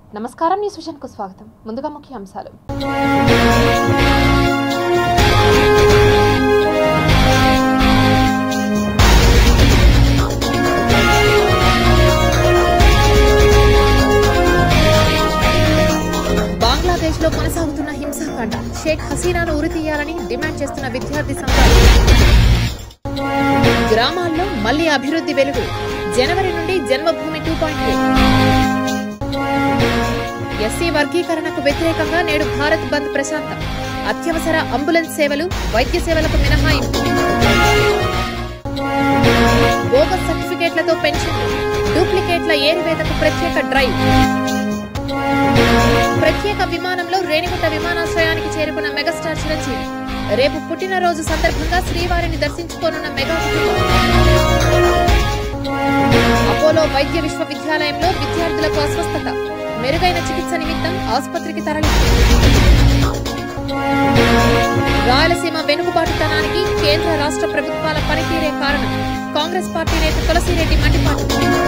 నమస్కారం news vision కు స్వాగతం ముందుగా ముఖ్య అంశాలు బంగ్లాదేశ్ లో కొనసాగుతున్న హింసాకాండ షేక్ హసీనాను ఉరితీయాలని డిమాండ్ చేస్తున్న విద్యార్థి సంఘాలు గ్రామాల్లో మళ్లీ అభివృద్ధి వెలుగు జనవరి నుండి జన్మభూమి టూ పాయింట్ ఎస్సీ వర్గీకరణకు వ్యతిరేకంగా నేడు భారత్ బంద్ ప్రశాంతం అత్యవసర అంబులెన్స్ సేవలు వైద్య సేవలకు మినహాయింపు బోగస్ సర్టిఫికేట్లతో పెన్షన్లు డూప్లికేట్ల ఏరివేతకు ప్రత్యేక డ్రైవ్ ప్రత్యేక విమానంలో రేణిగుంట విమానాశ్రయానికి చేరుకున్న మెగాస్టార్ చిరంజీవి రేపు పుట్టినరోజు సందర్భంగా శ్రీవారిని దర్శించుకోనున్న మెగా కుటుంబం అపోలో వైద్య విశ్వవిద్యాలయంలో విద్యార్థులకు అస్వస్థత మెరుగైన చికిత్స నిమిత్తం ఆసుపత్రికి తరలింపు రాయలసీమ వెనుకబాటుతనానికి కేంద్ర రాష్ట్ర ప్రభుత్వాల పనితీరే కారణం కాంగ్రెస్ పార్టీ నేత తులసిరెడ్డి మండిపాటు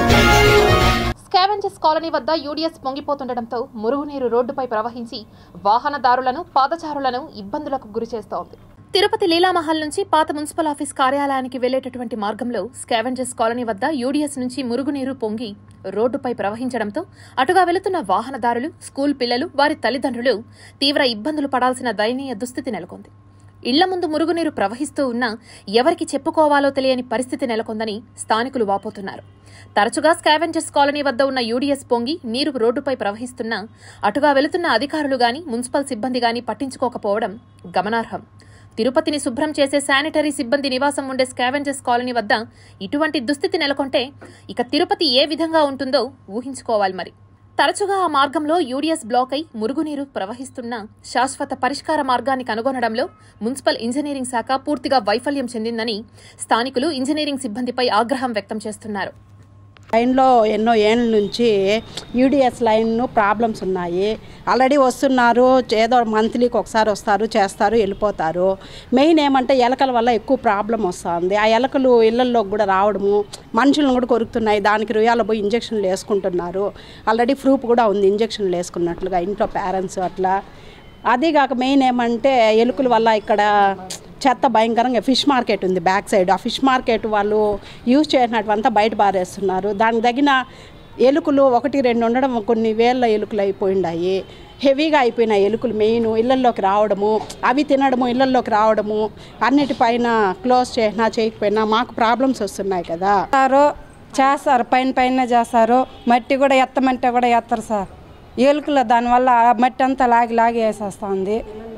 స్కావెంజర్స్ కాలనీ వద్ద యూడిఎస్ పొంగిపోతుండటంతో మురుగునీరు రోడ్డుపై ప్రవహించి వాహనదారులను పాదచారులను ఇబ్బందులకు గురిచేస్తోంది తిరుపతి లీలామహల్ నుంచి పాత మున్సిపల్ ఆఫీస్ కార్యాలయానికి వెళ్లేటటువంటి మార్గంలో స్కావెంజర్స్ కాలనీ వద్ద యూడిఎస్ నుంచి మురుగునీరు పొంగి రోడ్డుపై ప్రవహించడంతో అటుగా వెళుతున్న వాహనదారులు స్కూల్ పిల్లలు వారి తల్లిదండ్రులు తీవ్ర ఇబ్బందులు పడాల్సిన దయనీయ దుస్థితి నెలకొంది ఇళ్ల ముందు మురుగునీరు ప్రవహిస్తూ ఉన్నా ఎవరికి చెప్పుకోవాలో తెలియని పరిస్థితి నెలకొందని స్థానికులు వాపోతున్నారు తరచుగా స్కావెంజర్స్ కాలనీ వద్ద ఉన్న యూడీఎస్ పొంగి నీరు రోడ్డుపై ప్రవహిస్తున్నా అటుగా వెళుతున్న అధికారులు గాని మున్సిపల్ సిబ్బంది గాని పట్టించుకోకపోవడం గమనార్హం తిరుపతిని శుభ్రం చేసే శానిటరీ సిబ్బంది నివాసం ఉండే స్కావెంజర్స్ కాలనీ వద్ద ఇటువంటి దుస్థితి నెలకొంటే ఇక తిరుపతి ఏ విధంగా ఉంటుందో ఊహించుకోవాలి మరి తరచుగా ఆ మార్గంలో యూడీఎస్ బ్లాక్ అయి మురుగునీరు ప్రవహిస్తున్న శాశ్వత పరిష్కార మార్గాన్ని కనుగొనడంలో మున్సిపల్ ఇంజనీరింగ్ శాఖ పూర్తిగా వైఫల్యం చెందిందని స్థానికులు ఇంజనీరింగ్ సిబ్బందిపై ఆగ్రహం వ్యక్తం చేస్తున్నారు లైన్లో ఎన్నో ఏళ్ళ నుంచి యూడిఎస్ లైన్ ప్రాబ్లమ్స్ ఉన్నాయి ఆల్రెడీ వస్తున్నారు ఏదో మంత్లీకి ఒకసారి వస్తారు చేస్తారు వెళ్ళిపోతారు మెయిన్ ఏమంటే ఎలకల వల్ల ఎక్కువ ప్రాబ్లం వస్తుంది ఆ ఎలకలు ఇళ్లల్లో కూడా రావడము మనుషులను కూడా కొరుకుతున్నాయి దానికి రుయాల పోయి ఇంజక్షన్లు వేసుకుంటున్నారు ఆల్రెడీ ప్రూఫ్ కూడా ఉంది ఇంజక్షన్లు వేసుకున్నట్లుగా ఇంట్లో పేరెంట్స్ అట్లా అదీగాక మెయిన్ ఏమంటే ఎలుకల వల్ల ఇక్కడ చెత్త భయంకరంగా ఫిష్ మార్కెట్ ఉంది బ్యాక్ సైడ్ ఆ ఫిష్ మార్కెట్ వాళ్ళు యూజ్ చేసినటువంతా బయట బారేస్తున్నారు దానికి తగిన ఎలుకలు ఒకటి రెండు ఉండడం కొన్ని వేల ఎలుకలు అయిపోయినాయి హెవీగా అయిపోయిన ఎలుకలు మెయిన్ ఇళ్లల్లోకి రావడము అవి తినడము ఇళ్లల్లోకి రావడము అన్నిటిపైన క్లోజ్ చేసినా చేయకపోయినా మాకు ప్రాబ్లమ్స్ వస్తున్నాయి కదా చేస్తారు చేస్తారు పైన పైన చేస్తారు మట్టి కూడా ఎత్తమంటే కూడా ఎత్తరు సార్ ఎలుకలు దానివల్ల ఆ మట్టి అంతా లాగి లాగి వేసేస్తుంది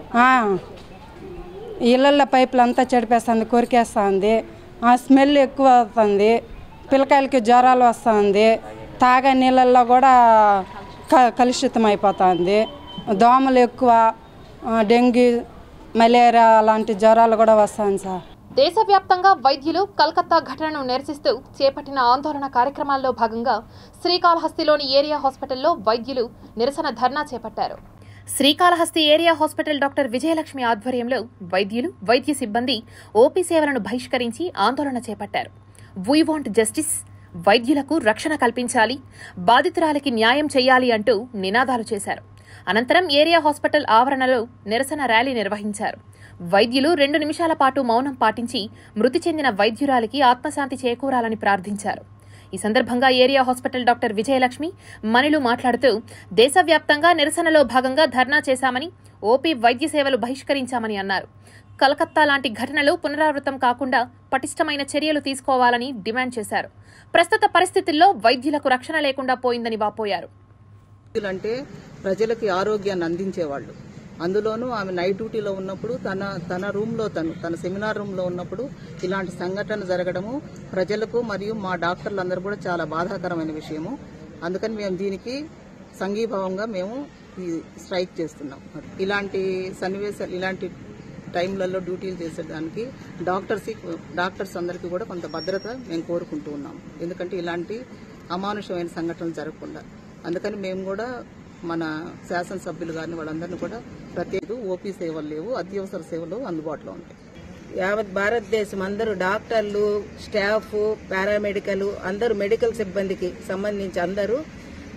ఇళ్ళల్లో పైపులు అంతా చెడిపేస్తుంది కొరికేస్తుంది ఆ స్మెల్ ఎక్కువ అవుతుంది పిల్లకాయలకి జ్వరాలు వస్తుంది తాగే నీళ్ళల్లో కూడా క కలుషితం అయిపోతుంది దోమలు ఎక్కువ ఆ, డెంగ్యూ మలేరియా లాంటి జ్వరాలు కూడా వస్తాయి సార్ దేశవ్యాప్తంగా వైద్యులు కలకత్తా ఘటనను నిరసిస్తూ చేపట్టిన ఆందోళన కార్యక్రమాల్లో భాగంగా శ్రీకాళహస్తిలోని ఏరియా హాస్పిటల్లో వైద్యులు నిరసన ధర్నా చేపట్టారు Srikalahasti area hospital doctor Vijayalakshmi ఆధ్వర్యంలో వైద్యులు వైద్య సిబ్బంది ఓపీ సేవలను బహిష్కరించి ఆందోళన చేపట్టారు వీ వాంట్ జస్టిస్ వైద్యులకు రక్షణ కల్పించాలి బాధితురాలికి న్యాయం చేయాలి అంటూ నినాదాలు చేశారు అనంతరం ఏరియా హాస్పిటల్ ఆవరణలో నిరసన ర్యాలీ నిర్వహించారు వైద్యులు రెండు నిమిషాల పాటు మౌనం పాటించి మృతి చెందిన వైద్యురాలికి ఆత్మశాంతి చేకూరాలని ప్రార్థించారు ఈ సందర్భంగా ఏరియా హాస్పిటల్ డాక్టర్ విజయలక్ష్మి మణిలు మాట్లాడుతూ దేశవ్యాప్తంగా నిరసనలో భాగంగా ధర్నా చేశామని ఓపీ వైద్య సేవలు బహిష్కరించామని అన్నారు కలకత్తా లాంటి ఘటనలు పునరావృతం కాకుండా పటిష్టమైన చర్యలు తీసుకోవాలని డిమాండ్ చేశారు ప్రస్తుత పరిస్థితుల్లో వైద్యులకు రక్షణ లేకుండా పోయిందని వాపోయారు అంటే ప్రజలకి ఆరోగ్యాన్ని అందించేవాళ్ళు అందులోనూ ఆమె నైట్ డ్యూటీలో ఉన్నప్పుడు తన తన రూమ్లో తను తన సెమినార్ రూమ్లో ఉన్నప్పుడు ఇలాంటి సంఘటన జరగడము ప్రజలకు మరియు మా డాక్టర్లందరూ కూడా చాలా బాధాకరమైన విషయము అందుకని మేము దీనికి సంఘీభావంగా మేము ఈ స్ట్రైక్ చేస్తున్నాం ఇలాంటి సన్నివేశాలు ఇలాంటి టైంలలో డ్యూటీలు చేసేదానికి డాక్టర్స్ డాక్టర్స్ అందరికీ కూడా కొంత భద్రత మేము కోరుకుంటూ ఉన్నాం ఎందుకంటే ఇలాంటి అమానుషమైన సంఘటనలు జరగకుండా అందుకని మేము కూడా మన శాసనసభ్యులు గారిని వాళ్ళందరినీ కూడా ప్రత్యేక ఓపీ సేవలు లేవు అత్యవసర సేవలు అందుబాటులో ఉంటాయి యావత్ భారతదేశం అందరూ డాక్టర్లు స్టాఫ్ పారామెడికల్ అందరూ మెడికల్ సిబ్బందికి సంబంధించి అందరూ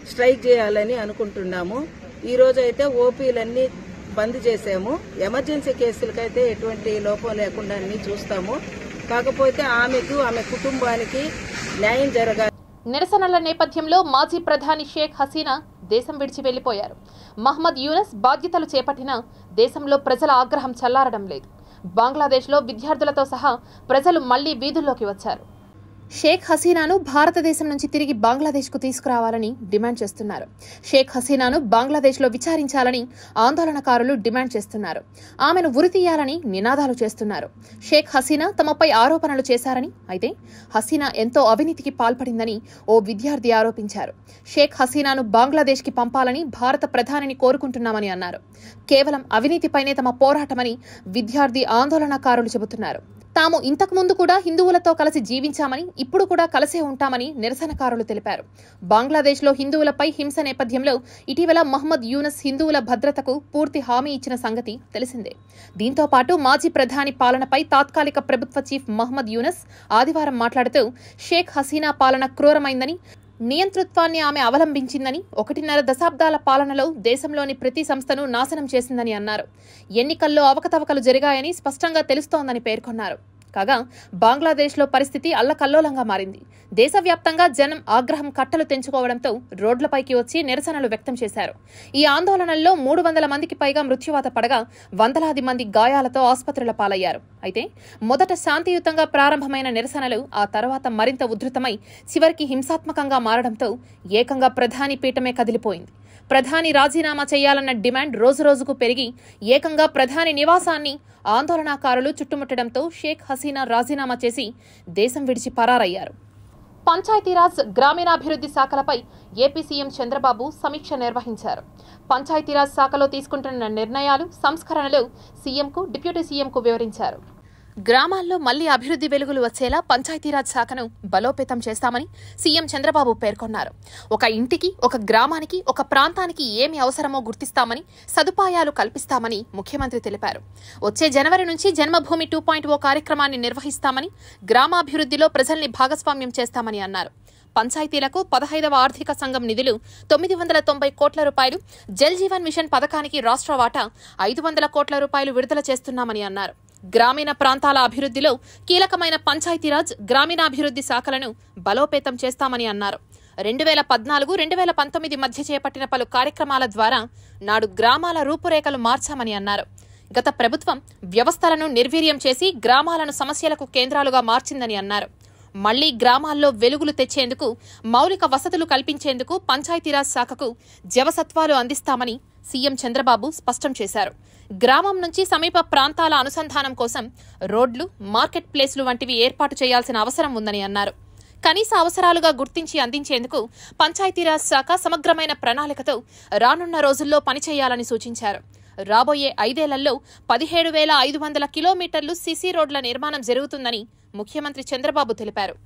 స్ట్రైక్ చేయాలని అనుకుంటున్నాము ఈ రోజు అయితే ఓపీలన్నీ బంద్ చేసాము ఎమర్జెన్సీ కేసులకైతే ఎటువంటి లోపం లేకుండా అన్ని చూస్తాము కాకపోతే ఆమెకు ఆమె కుటుంబానికి న్యాయం జరగాలి నిరసనల నేపథ్యంలో మాజీ ప్రధాని షేక్ హసీనా దేశం విడిచి వెళ్లిపోయారు మహ్మద్ యూనస్ బాధ్యతలు చేపట్టినా దేశంలో ప్రజల ఆగ్రహం చల్లారడం లేదు బంగ్లాదేశ్లో విద్యార్థులతో సహా ప్రజలు మళ్లీ వీధుల్లోకి వచ్చారు షేక్ హసీనాను భారతదేశం నుంచి తిరిగి బంగ్లాదేశ్కు తీసుకురావాలని డిమాండ్ చేస్తున్నారు షేక్ హసీనాను బంగ్లాదేశ్లో విచారించాలని ఆందోళనకారులు డిమాండ్ చేస్తున్నారు ఆమెను ఉరితీయాలని నినాదాలు చేస్తున్నారు షేక్ హసీనా తమపై ఆరోపణలు చేశారని అయితే హసీనా ఎంతో అవినీతికి పాల్పడిందని ఓ విద్యార్థి ఆరోపించారు షేక్ హసీనాను బంగ్లాదేశ్కి పంపాలని భారత ప్రధానిని కోరుకుంటున్నామని అన్నారు కేవలం అవినీతిపైనే తమ పోరాటమని విద్యార్థి ఆందోళనకారులు చెబుతున్నారు తాము ఇంతకు ముందు కూడా హిందువులతో కలిసి జీవించామని ఇప్పుడు కూడా కలిసే ఉంటామని నిరసనకారులు తెలిపారు బంగ్లాదేశ్లో హిందువులపై హింస నేపథ్యంలో ఇటీవల మహమ్మద్ యూనస్ హిందువుల భద్రతకు పూర్తి హామీ ఇచ్చిన సంగతి తెలిసిందే దీంతో పాటు మాజీ ప్రధాని పాలనపై తాత్కాలిక ప్రభుత్వ చీఫ్ మహమ్మద్ యూనస్ ఆదివారం మాట్లాడుతూ షేక్ హసీనా పాలన క్రూరమైందని నియంతృత్వాన్ని ఆమె అవలంబించిందని ఒకటిన్నర దశాబ్దాల పాలనలో దేశంలోని ప్రతి సంస్థను నాశనం చేసిందని అన్నారు ఎన్నికల్లో అవకతవకలు జరిగాయని స్పష్టంగా తెలుస్తోందని పేర్కొన్నారు కాగా బంగ్లాదేశ్లో పరిస్థితి అల్లకల్లోలంగా మారింది దేశవ్యాప్తంగా జనం ఆగ్రహం కట్టలు తెంచుకోవడంతో రోడ్లపైకి వచ్చి నిరసనలు వ్యక్తం చేశారు ఈ ఆందోళనల్లో మూడు వందల మందికి పైగా మృత్యువాత పడగా వందలాది మంది గాయాలతో ఆసుపత్రుల పాలయ్యారు అయితే మొదట శాంతియుతంగా ప్రారంభమైన నిరసనలు ఆ తర్వాత మరింత ఉధృతమై చివరికి హింసాత్మకంగా మారడంతో ఏకంగా ప్రధాని పీఠమే కదిలిపోయింది ప్రధాని రాజీనామా చేయాలన్న డిమాండ్ రోజురోజుకు పెరిగి ఏకంగా ప్రధాని నివాసాన్ని ఆందోళనకారులు చుట్టుముట్టడంతో షేక్ హసీనా రాజీనామా చేసి దేశం విడిచి పరారయ్యారు పంచాయతీరాజ్ గ్రామీణాభివృద్ధి శాఖలపై ఏపీ సీఎం చంద్రబాబు సమీక్ష నిర్వహించారు పంచాయతీరాజ్ శాఖలో తీసుకుంటున్న నిర్ణయాలు సంస్కరణలు సీఎంకు డిప్యూటీ సీఎంకు వివరించారు గ్రామాల్లో మళ్లీ అభివృద్ధి వెలుగులు వచ్చేలా పంచాయతీరాజ్ శాఖను బలోపేతం చేస్తామని సీఎం చంద్రబాబు పేర్కొన్నారు ఒక ఇంటికి ఒక గ్రామానికి ఒక ప్రాంతానికి ఏమి అవసరమో గుర్తిస్తామని సదుపాయాలు కల్పిస్తామని ముఖ్యమంత్రి తెలిపారు వచ్చే జనవరి నుంచి జన్మభూమి టూ పాయింట్ ఓ కార్యక్రమాన్ని నిర్వహిస్తామని గ్రామాభివృద్ధిలో ప్రజల్ని భాగస్వామ్యం చేస్తామని అన్నారు పంచాయతీలకు పదహైదవ ఆర్థిక సంఘం నిధులు తొమ్మిది వందల తొంభై కోట్ల రూపాయలు జల్ జీవన్ మిషన్ పథకానికి రాష్ట్ర వాటా ఐదు వందల కోట్ల రూపాయలు విడుదల చేస్తున్నామని అన్నారు గ్రామీణ ప్రాంతాల అభివృద్ధిలో కీలకమైన పంచాయతీరాజ్ గ్రామీణాభివృద్ధి శాఖలను బలోపేతం చేస్తామని అన్నారు రెండు వేల పద్నాలుగు రెండు వేల పంతొమ్మిది మధ్య చేపట్టిన పలు కార్యక్రమాల ద్వారా నాడు గ్రామాల రూపురేఖలు మార్చామని అన్నారు గత ప్రభుత్వం వ్యవస్థలను నిర్వీర్యం చేసి గ్రామాలను సమస్యలకు కేంద్రాలుగా మార్చిందని అన్నారు మళ్లీ గ్రామాల్లో వెలుగులు తెచ్చేందుకు మౌలిక వసతులు కల్పించేందుకు పంచాయతీరాజ్ శాఖకు జవసత్వాలు అందిస్తామని సీఎం చంద్రబాబు స్పష్టం చేశారు గ్రామం నుంచి సమీప ప్రాంతాల అనుసంధానం కోసం రోడ్లు మార్కెట్ ప్లేస్లు వంటివి ఏర్పాటు చేయాల్సిన అవసరం ఉందని అన్నారు కనీస అవసరాలుగా గుర్తించి అందించేందుకు పంచాయతీరాజ్ శాఖ సమగ్రమైన ప్రణాళికతో రానున్న రోజుల్లో పనిచేయాలని సూచించారు రాబోయే ఐదేళ్లలో పదిహేడు వేల ఐదు వందల కిలోమీటర్లు సిసి రోడ్ల నిర్మాణం జరుగుతుందని ముఖ్యమంత్రి చంద్రబాబు తెలిపారు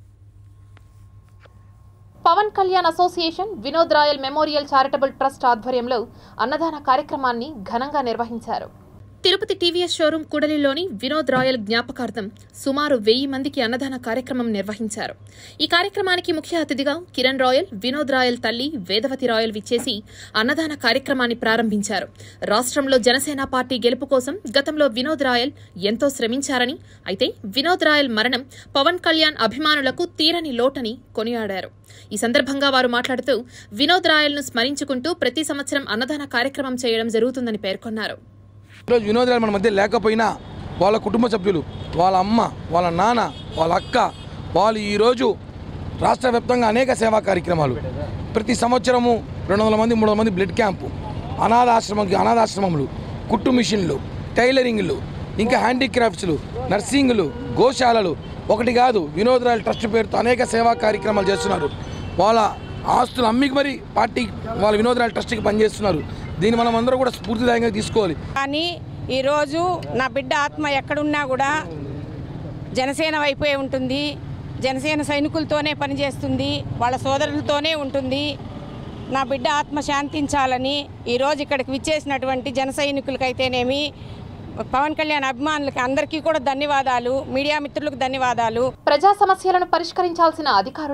Pawan Kalyan association Vinod Royal memorial charitable trust ఆధ్వర్యంలో అన్నదాన కార్యక్రమాన్ని ఘనంగా నిర్వహించారు తిరుపతి టీవీఎస్ షోరూం కుడలిలోని వినోద్ రాయల్ జ్ఞాపకార్థం సుమారు వెయ్యి మందికి అన్నదాన కార్యక్రమం నిర్వహించారు ఈ కార్యక్రమానికి ముఖ్య అతిథిగా కిరణ్ రాయల్ వినోద్ రాయల్ తల్లి వేదవతి రాయల్ విచ్చేసి అన్నదాన కార్యక్రమాన్ని ప్రారంభించారు రాష్ట్రంలో జనసేన పార్టీ గెలుపు కోసం గతంలో వినోద్ రాయల్ ఎంతో శ్రమించారని అయితే వినోద్ రాయల్ మరణం పవన్ కళ్యాణ్ అభిమానులకు తీరని లోటని కొనియాడారు ఈ సందర్భంగా వారు మాట్లాడుతూ వినోద్ రాయల్ను స్మరించుకుంటూ ప్రతి సంవత్సరం అన్నదాన కార్యక్రమం చేయడం జరుగుతుందని పేర్కొన్నారు ఈరోజు వినోదాలు మన మధ్య లేకపోయినా వాళ్ళ కుటుంబ సభ్యులు వాళ్ళ అమ్మ వాళ్ళ నాన్న వాళ్ళ అక్క వాళ్ళు ఈరోజు రాష్ట్ర వ్యాప్తంగా అనేక సేవా కార్యక్రమాలు ప్రతి సంవత్సరము రెండు వందల మంది మూడు వందల మంది బ్లడ్ క్యాంపు అనాథాశ్రమం అనాథాశ్రమములు కుట్టు మిషన్లు టైలరింగ్లు ఇంకా హ్యాండీక్రాఫ్ట్స్లు నర్సింగ్లు గోశాలలు ఒకటి కాదు వినోదరాయల ట్రస్ట్ పేరుతో అనేక సేవా కార్యక్రమాలు చేస్తున్నారు వాళ్ళ ఆస్తులు అమ్మికి మరి పార్టీ వాళ్ళ వినోదరాయల ట్రస్ట్కి పనిచేస్తున్నారు దీన్ని మనం అందరూ కూడా స్ఫూర్తిదాయంగా తీసుకోవాలి కానీ ఈరోజు నా బిడ్డ ఆత్మ ఎక్కడున్నా కూడా జనసేన వైపే ఉంటుంది జనసేన సైనికులతోనే పనిచేస్తుంది వాళ్ళ సోదరులతోనే ఉంటుంది నా బిడ్డ ఆత్మ శాంతించాలని ఈరోజు ఇక్కడికి విచ్చేసినటువంటి జన సైనికులకైతేనేమి పవన్ కళ్యాణ్ అభిమానులకి అందరికీ కూడా ధన్యవాదాలు మీడియా మిత్రులకు ధన్యవాదాలు ప్రజా సమస్యలను పరిష్కరించాల్సిన అధికారులే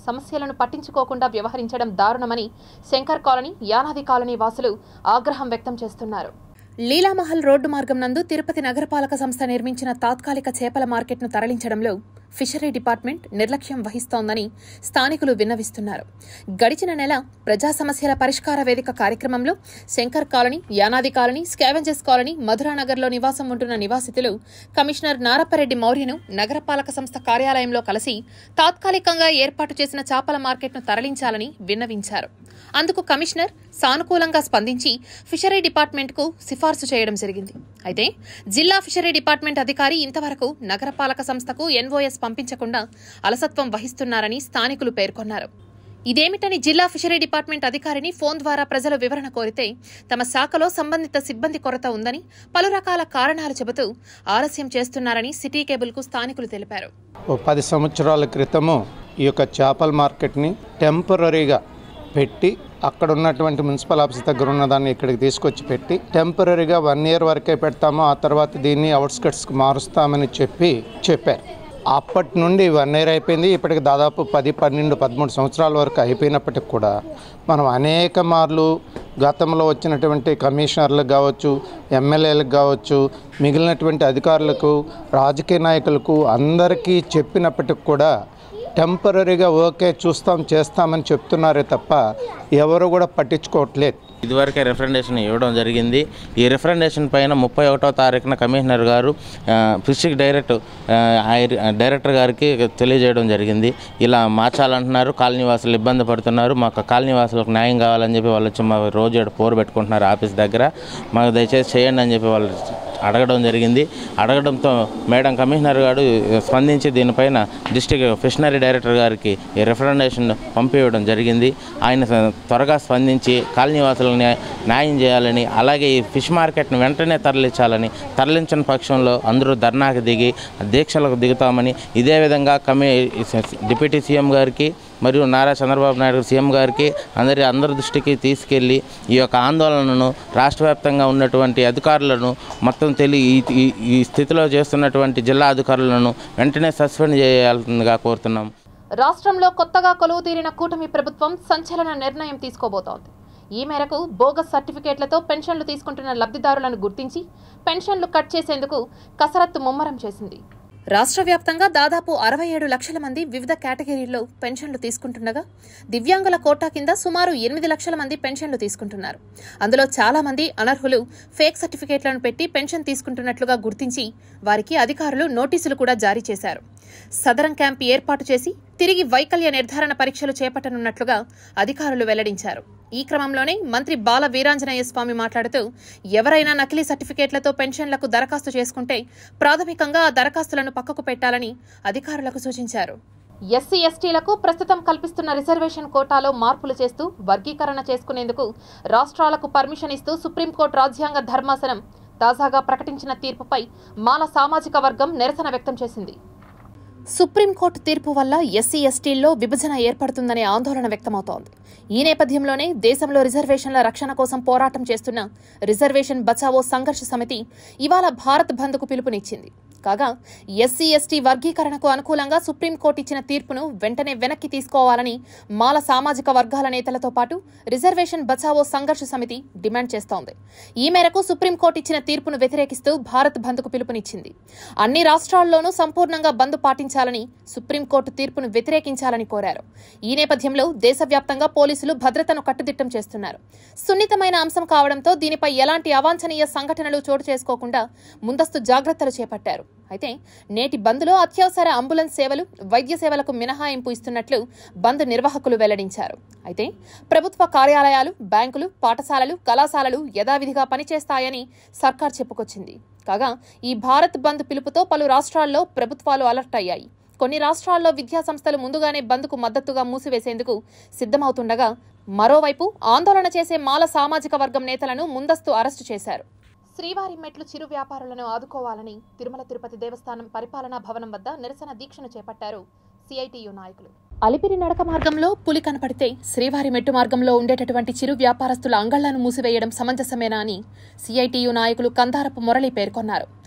సమస్యలను పట్టించుకోకుండా వ్యవహరించడం దారుణమని శంకర్ కాలనీ యానాది కాలనీ వాసులు ఆగ్రహం వ్యక్తం చేస్తున్నారు లీలామహల్ రోడ్డు మార్గం నందు తిరుపతి నగరపాలక సంస్థ నిర్మించిన తాత్కాలిక చేపల మార్కెట్ను తరలించడంలో ఫిషరీ డిపార్ట్మెంట్ నిర్లక్ష్యం వహిస్తోందని స్థానికులు విన్నవిస్తున్నారు గడిచిన నెల ప్రజా సమస్యల పరిష్కార వేదిక కార్యక్రమంలో Shankar colony Yanadi colony scavengers colony మధురానగర్లో నివాసం ఉంటున్న నివాసితులు కమిషనర్ నారప్పరెడ్డి మౌర్యను నగరపాలక సంస్థ కార్యాలయంలో కలిసి తాత్కాలికంగా ఏర్పాటు చేసిన చేపల మార్కెట్ను తరలించాలని విన్నవించారు అందుకు కమిషనర్ సానుకూలంగా స్పందించి ఫిషరీ డిపార్ట్మెంట్కు సిఫార్సు చేయడం జరిగింది అయితే జిల్లా ఫిషరీ డిపార్ట్మెంట్ అధికారి ఇంతవరకు నగరపాలక సంస్థకు ఎన్ఓఎస్ పంపించకుండా అలసత్వం వహిస్తున్నారని స్థానికులు పేర్కొన్నారు ఇదేమిటని జిల్లా ఫిషరీ డిపార్ట్మెంట్ అధికారిని ఫోన్ ద్వారా ప్రజలు వివరణ కోరితే తమ శాఖలో సంబంధిత సిబ్బంది కొరత ఉందని పలు రకాల కారణాలు చెబుతూ ఆలస్యం చేస్తున్నారని సిటీ కేబుల్కు స్థానికులు తెలిపారు ఓ పది సంవత్సరాల క్రితము ఈ యొక్క చేపల మార్కెట్ని టెంపరీగా పెట్టి అక్కడ ఉన్నటువంటి మున్సిపల్ ఆఫీస్ దగ్గర ఉన్నదాన్ని ఇక్కడికి తీసుకొచ్చి పెట్టి టెంపరీగా వన్ ఇయర్ వరకే పెడతాము ఆ తర్వాత దీన్ని అవుట్స్కట్స్కి మారుస్తామని చెప్పి చెప్పారు అప్పటి నుండి వన్ ఇయర్ అయిపోయింది ఇప్పటికి దాదాపు పది పన్నెండు పదమూడు సంవత్సరాల వరకు అయిపోయినప్పటికి కూడా మనం అనేక మార్లు గతంలో వచ్చినటువంటి కమిషనర్లకు కావచ్చు ఎమ్మెల్యేలకు కావచ్చు మిగిలినటువంటి అధికారులకు రాజకీయ నాయకులకు అందరికీ చెప్పినప్పటికి కూడా టెంపరీగా ఓకే చూస్తాం చేస్తామని చెప్తున్నారే తప్ప ఎవరు కూడా పట్టించుకోవట్లేదు ఇదివరకే రిఫరెండేషన్ ఇవ్వడం జరిగింది ఈ రిఫరెండేషన్ పైన ముప్పై ఒకటో తారీఖున కమిషనర్ గారు ఆ, ఫిషింగ్ డైరెక్ట్ ఆ, ఐ- డైరెక్టర్ గారికి తెలియజేయడం జరిగింది ఇలా మార్చాలంటున్నారు కాలనీ వాసులు ఇబ్బంది పడుతున్నారు మాకు కాలనీ వాసులకు న్యాయం కావాలని చెప్పి వాళ్ళు వచ్చి మా రోజు ఈడ పోరు పెట్టుకుంటున్నారు ఆఫీస్ దగ్గర మాకు దయచేసి చేయండి అని చెప్పి వాళ్ళు అడగడం జరిగింది అడగడంతో మేడం కమిషనర్ గారు స్పందించి దీనిపైన డిస్టిక్ ఫిషనరీ డైరెక్టర్ గారికి ఈ రిఫరెండేషన్ పంపించడం జరిగింది ఆయన స- త్వరగా స్పందించి కాలనీవాసులకు న్యాయ- న్యాయం చేయాలని అలాగే ఈ ఫిష్ మార్కెట్ను వెంటనే తరలించాలని తరలించిన పక్షంలో అందరూ ధర్నాకు దిగి దీక్షలకు దిగుతామని ఇదే విధంగా కమి డిప్యూటీ సీఎం గారికి మరియు నారా చంద్రబాబు నాయుడు సీఎం గారికి అందరి అందరి దృష్టికి తీసుకెళ్ళి ఈ యొక్క ఆందోళనను రాష్ట్ర వ్యాప్తంగా ఉన్నటువంటి అధికారులను మొత్తం తెలి ఈ- ఈ- ఈ స్థితిలో చేస్తున్నటువంటి జిల్లా అధికారులను వెంటనే సస్పెండ్ చేయాల్సిందిగా కోరుతున్నాం రాష్ట్రంలో కొత్తగా కొలువు తీరిన కూటమి ప్రభుత్వం సంచలన నిర్ణయం తీసుకోబోతోంది ఈ మేరకు బోగస్ సర్టిఫికేట్లతో పెన్షన్లు తీసుకుంటున్న లబ్ధిదారులను గుర్తించి పెన్షన్లు కట్ చేసేందుకు కసరత్తు ముమ్మరం చేసింది రాష్ట్ర వ్యాప్తంగా దాదాపు అరవై ఏడు లక్షల మంది వివిధ కేటగిరీల్లో పెన్షన్లు తీసుకుంటుండగా దివ్యాంగుల కోటా కింద సుమారు ఎనిమిది లక్షల మంది పెన్షన్లు తీసుకుంటున్నారు అందులో చాలా మంది అనర్హులు ఫేక్ సర్టిఫికేట్లను పెట్టి పెన్షన్ తీసుకుంటున్నట్లుగా గుర్తించి వారికి అధికారులు నోటీసులు కూడా జారీ చేశారు సదరం క్యాంప్ ఏర్పాటు చేసి తిరిగి వైకల్య నిర్ధారణ పరీక్షలు చేపట్టనున్నట్లుగా అధికారులు వెల్లడించారు ఈ క్రమంలోనే మంత్రి బాల వీరాంజనేయ స్వామి మాట్లాడుతూ ఎవరైనా నకిలీ సర్టిఫికేట్లతో పెన్షన్లకు దరఖాస్తు చేసుకుంటే ప్రాథమికంగా ఆ దరఖాస్తులను పక్కకు పెట్టాలని అధికారులకు సూచించారు ఎస్సీ ఎస్టీలకు ప్రస్తుతం కల్పిస్తున్న రిజర్వేషన్ కోటాలో మార్పులు చేస్తూ వర్గీకరణ చేసుకునేందుకు రాష్ట్రాలకు పర్మిషన్ ఇస్తూ సుప్రీంకోర్టు రాజ్యాంగ ధర్మాసనం తాజాగా ప్రకటించిన తీర్పుపై మాల సామాజిక వర్గం నిరసన వ్యక్తం చేసింది సుప్రీంకోర్టు తీర్పు వల్ల ఎస్సీ ఎస్టీల్లో విభజన ఏర్పడుతుందనే ఆందోళన వ్యక్తమవుతోంది ఈ నేపథ్యంలోనే దేశంలో రిజర్వేషన్ల రక్షణ కోసం పోరాటం చేస్తున్న రిజర్వేషన్ బచావో సంఘర్ష సమితి ఇవాళ భారత్ బంద్కు పిలుపునిచ్చింది కాగా ఎస్సీ ఎస్టీ వర్గీకరణకు అనుకూలంగా సుప్రీంకోర్టు ఇచ్చిన తీర్పును వెంటనే వెనక్కి తీసుకోవాలని మాల సామాజిక వర్గాల నేతలతో పాటు రిజర్వేషన్ బచావో సంఘర్ష సమితి డిమాండ్ చేస్తోంది ఈ మేరకు సుప్రీంకోర్టు ఇచ్చిన తీర్పును వ్యతిరేకిస్తూ భారత్ బంద్కు పిలుపునిచ్చింది అన్ని రాష్ట్రాల్లోనూ సంపూర్ణంగా బంద్ పాటించాలని సుప్రీంకోర్టు తీర్పును వ్యతిరేకించాలని కోరారు ఈ నేపథ్యంలో దేశవ్యాప్తంగా పోలీసులు భద్రతను కట్టుదిట్టం చేస్తున్నారు సున్నితమైన అంశం కావడంతో దీనిపై ఎలాంటి అవాంఛనీయ సంఘటనలు చోటు చేసుకోకుండా ముందస్తు జాగ్రత్తలు చేపట్టారు అయితే నేటి బంద్లో అత్యవసర అంబులెన్స్ సేవలు వైద్య సేవలకు మినహాయింపు ఇస్తున్నట్లు బంద్ నిర్వాహకులు వెల్లడించారు అయితే ప్రభుత్వ కార్యాలయాలు బ్యాంకులు పాఠశాలలు కళాశాలలు యథావిధిగా పనిచేస్తాయని సర్కార్ చెప్పుకొచ్చింది కాగా ఈ భారత్ బంద్ పిలుపుతో పలు రాష్ట్రాల్లో ప్రభుత్వాలు అలర్ట్ అయ్యాయి కొన్ని రాష్ట్రాల్లో విద్యా సంస్థలు ముందుగానే బంద్కు మద్దతుగా మూసివేసేందుకు సిద్ధమవుతుండగా మరోవైపు ఆందోళన చేసే మాల సామాజిక వర్గం నేతలను ముందస్తు అరెస్టు చేశారు శ్రీవారి మెట్లు చిరు వ్యాపారులను ఆదుకోవాలని తిరుమల తిరుపతి దేవస్థానం పరిపాలనా భవనం వద్ద నిరసన దీక్షను చేపట్టారు సిఐటియు నాయకులు అలిపిరి నడక మార్గంలో పులి కనపడితే శ్రీవారి మెట్టు మార్గంలో ఉండేటటువంటి చిరు వ్యాపారస్తుల అంగళ్లను మూసివేయడం సమంజసమేనా అని సిఐటియు నాయకులు కందారపు మురళి పేర్కొన్నారు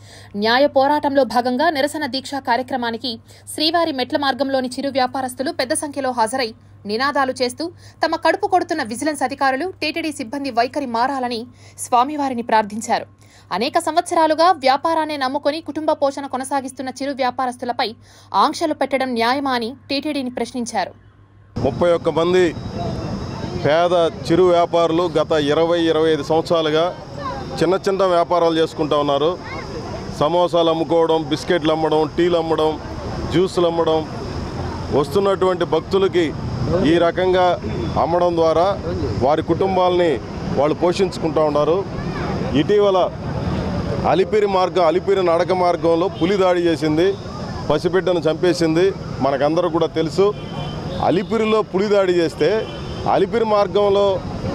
న్యాయ పోరాటంలో భాగంగా నిరసన దీక్ష కార్యక్రమానికి శ్రీవారి మెట్ల మార్గంలోని చిరు వ్యాపారస్తులు పెద్ద సంఖ్యలో హాజరై నినాదాలు చేస్తూ తమ కడుపు కొడుతున్న విజిలెన్స్ అధికారులు టీటీడీ సిబ్బంది వైఖరి మారాలని స్వామివారిని ప్రార్థించారు అనేక సంవత్సరాలుగా వ్యాపారాన్ని నమ్ముకొని కుటుంబ పోషణ కొనసాగిస్తున్న చిరు వ్యాపారస్తులపై ఆంక్షలు పెట్టడం న్యాయమా అని టీటీడీని ప్రశ్నించారు ముప్పై ఒక్క మంది పేద చిరు వ్యాపారులు గత ఇరవై ఇరవై ఐదు సంవత్సరాలుగా చిన్న చిన్న వ్యాపారాలు చేసుకుంటా ఉన్నారు సమోసాలు అమ్ముకోవడం బిస్కెట్లు అమ్మడం టీలు అమ్మడం జ్యూసులు అమ్మడం వస్తున్నటువంటి భక్తులకి ఈ రకంగా అమ్మడం ద్వారా వారి కుటుంబాలని వాళ్ళు పోషించుకుంటూ ఉన్నారు ఇటీవల అలిపిరి మార్గం అలిపిరి నడక మార్గంలో పులి దాడి చేసింది పసిబిడ్డను చంపేసింది మనకందరూ కూడా తెలుసు అలిపిరిలో పులి దాడి చేస్తే అలిపిరి మార్గంలో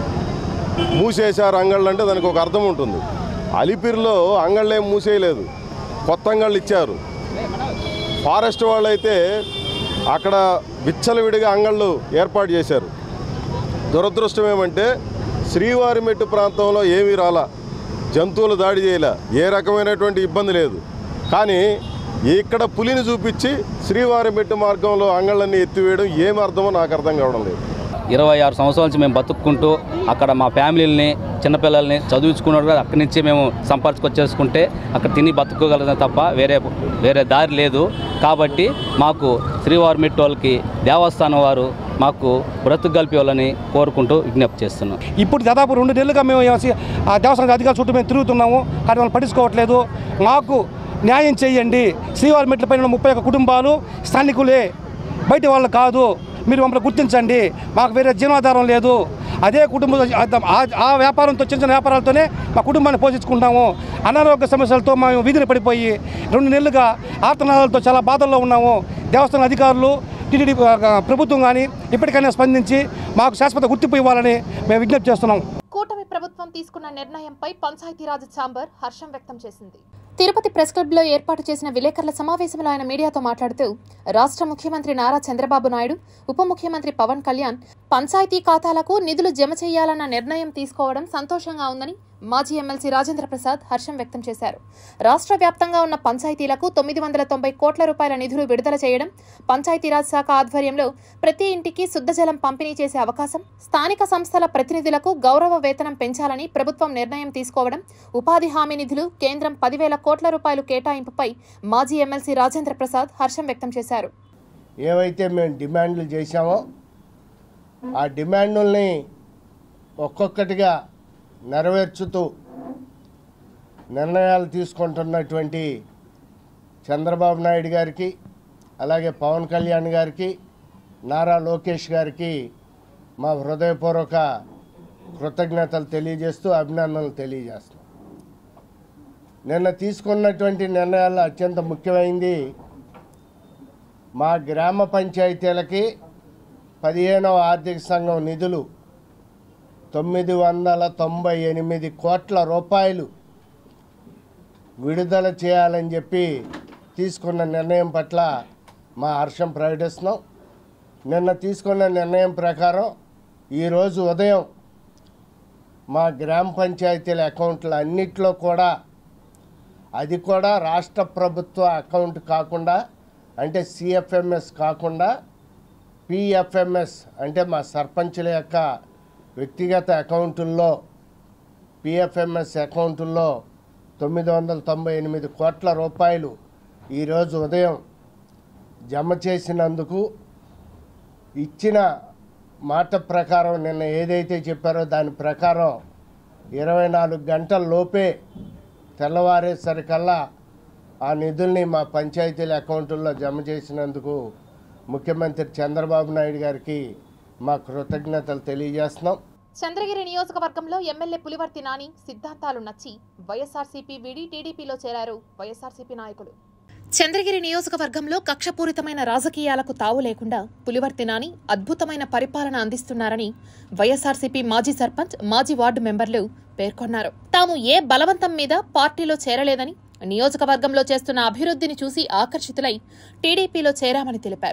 మూసేశారు అంగళ్ళు అంటే దానికి ఒక అర్థం ఉంటుంది అలిపిరిలో అంగళ్ళు ఏం మూసేయలేదు కొత్త అంగళ్ళు ఇచ్చారు ఫారెస్ట్ వాళ్ళు అయితే అక్కడ విచ్చలవిడిగా అంగళ్ళు ఏర్పాటు చేశారు దురదృష్టం ఏమంటే శ్రీవారి మెట్టు ప్రాంతంలో ఏమీ రాలా జంతువులు దాడి చేయలే ఏ రకమైనటువంటి ఇబ్బంది లేదు కానీ ఇక్కడ పులిని చూపించి శ్రీవారి మెట్టు మార్గంలో అంగళ్ళన్నీ ఎత్తివేయడం ఏం అర్థమో నాకు అర్థం కావడం లేదు ఇరవై ఆరు సంవత్సరాల నుంచి మేము బతుక్కుంటూ అక్కడ మా ఫ్యామిలీని చిన్నపిల్లల్ని చదివించుకున్నాడు అక్కడి నుంచి మేము సంపర్చుకొచ్చేసుకుంటే అక్కడ తిని బతుకోగలదే తప్ప వేరే వేరే దారి లేదు కాబట్టి మాకు శ్రీవారి మెట్టు వాళ్ళకి దేవస్థానం వారు మాకు బ్రతుకు కల్పేవాళ్ళని కోరుకుంటూ విజ్ఞప్తి చేస్తున్నాం ఇప్పుడు దాదాపు రెండు నెలలుగా మేము ఏమసి- ఆ దేవస్థానం అధికారుల చుట్టూ మేము తిరుగుతున్నాము కానీ వాళ్ళు పట్టించుకోవట్లేదు మాకు న్యాయం చేయండి శ్రీవారి మెట్ల పైన ఉన్న ముప్పై ఒక్క కుటుంబాలు స్థానికులే బయట వాళ్ళు కాదు మీరు మమ్మల్ని గుర్తించండి మాకు వేరే జీవనాధారం లేదు అదే కుటుంబం ఆ- ఆ వ్యాపారంతో చిన్న చిన్న వ్యాపారాలతోనే మా కుటుంబాన్ని పోషించుకుంటాము అనారోగ్య సమస్యలతో మేము వీధిని పడిపోయి రెండు నెలలుగా ఆర్తనాదాలతో చాలా బాధల్లో ఉన్నాము దేవస్థాన అధికారులు టీటీడీ ప్రభుత్వం కానీ ఇప్పటికైనా స్పందించి మాకు శాశ్వత గుర్తింపు ఇవ్వాలని మేము విజ్ఞప్తి చేస్తున్నాం కూటమి ప్రభుత్వం తీసుకున్న నిర్ణయంపై పంచాయతీరాజ్ ఛాంబర్ హర్షం వ్యక్తం చేసింది తిరుపతి ప్రెస్ క్లబ్లో ఏర్పాటు చేసిన విలేకరుల సమావేశంలో ఆయన మీడియాతో మాట్లాడుతూ రాష్ట్ర ముఖ్యమంత్రి నారా చంద్రబాబు నాయుడు ఉప ముఖ్యమంత్రి పవన్ కళ్యాణ్ పంచాయతీ ఖాతాలకు నిధులు జమ చేయాలన్న నిర్ణయం తీసుకోవడం సంతోషంగా ఉందని మాజీ ఎమ్మెల్సీ రాజేంద్ర ప్రసాద్ హర్షం వ్యక్తం చేశారు రాష్ట్ర వ్యాప్తంగా ఉన్న పంచాయతీలకు తొమ్మిది వందల తొంభై కోట్ల రూపాయల నిధులు విడుదల చేయడం పంచాయతీరాజ్ శాఖ ఆధ్వర్యంలో ప్రతి ఇంటికి శుద్ధజలం పంపిణీ చేసే అవకాశం స్థానిక సంస్థల ప్రతినిధులకు గౌరవ వేతనం పెంచాలని ప్రభుత్వం నిర్ణయం తీసుకోవడం ఉపాధి హామీ నిధులు కేంద్రం పదివేల కోట్ల రూపాయలు కేటాయింపుపై మాజీ ఎమ్మెల్సీ రాజేంద్ర ప్రసాద్ హర్షం వ్యక్తం చేశారు ఏవైతే మేము డిమాండ్లు చేశామో ఆ డిమాండుల్ని ఒక్కొక్కటిగా నెరవేర్చుతూ నిర్ణయాలు తీసుకుంటున్నటువంటి చంద్రబాబు నాయుడు గారికి అలాగే పవన్ కళ్యాణ్ గారికి నారా లోకేష్ గారికి మా హృదయపూర్వక కృతజ్ఞతలు తెలియజేస్తూ అభినందనలు తెలియజేస్తున్నాం నిన్న తీసుకున్నటువంటి నిర్ణయాల్లో అత్యంత ముఖ్యమైనది మా గ్రామ పంచాయతీలకి పదిహేనవ ఆర్థిక సంఘం నిధులు తొమ్మిది వందల తొంభై ఎనిమిది కోట్ల రూపాయలు విడుదల చేయాలని చెప్పి తీసుకున్న నిర్ణయం పట్ల మా హర్షం ప్రకటిస్తున్నాం నిన్న తీసుకున్న నిర్ణయం ప్రకారం ఈరోజు ఉదయం మా గ్రామ పంచాయతీల అకౌంట్ల అన్నిట్లో కూడా అది కూడా రాష్ట్ర ప్రభుత్వ అకౌంట్ కాకుండా అంటే సిఎఫ్ఎంఎస్ కాకుండా పిఎఫ్ఎంఎస్ అంటే మా సర్పంచుల యొక్క వ్యక్తిగత అకౌంటుల్లో పిఎఫ్ఎంఎస్ అకౌంటుల్లో తొమ్మిది వందల తొంభై ఎనిమిది కోట్ల రూపాయలు ఈరోజు ఉదయం జమ చేసినందుకు ఇచ్చిన మాట ప్రకారం నిన్న ఏదైతే చెప్పారో దాని ప్రకారం ఇరవై నాలుగు గంటల లోపే తెల్లవారేసరికల్లా ఆ నిధుల్ని మా పంచాయతీల అకౌంటుల్లో జమ చేసినందుకు ముఖ్యమంత్రి చంద్రబాబు నాయుడు గారికి మా కృతజ్ఞతలు తెలియజేస్తున్నాం చంద్రగిరి నియోజకవర్గంలో ఎమ్మెల్యే పులివర్తి నాని సిద్ధాంతాలు నచ్చి వైఎస్ఆర్సీపీ వీడి టీడీపీలో చేరారు వైఎస్ఆర్సీపీ నాయకులు చంద్రగిరి నియోజకవర్గంలో కక్షపూరితమైన రాజకీయాలకు తావు లేకుండా పులివర్తి నాని అద్భుతమైన పరిపాలన అందిస్తున్నారని వైఎస్ఆర్సీపీ మాజీ సర్పంచ్ మాజీ వార్డు మెంబర్లు పేర్కొన్నారు తాము ఏ బలవంతం మీద పార్టీలో చేరలేదని నియోజకవర్గంలో చేస్తున్న అభివృద్ధిని చూసి ఆకర్షితులై టీడీపీలో చేరామని తెలిపారు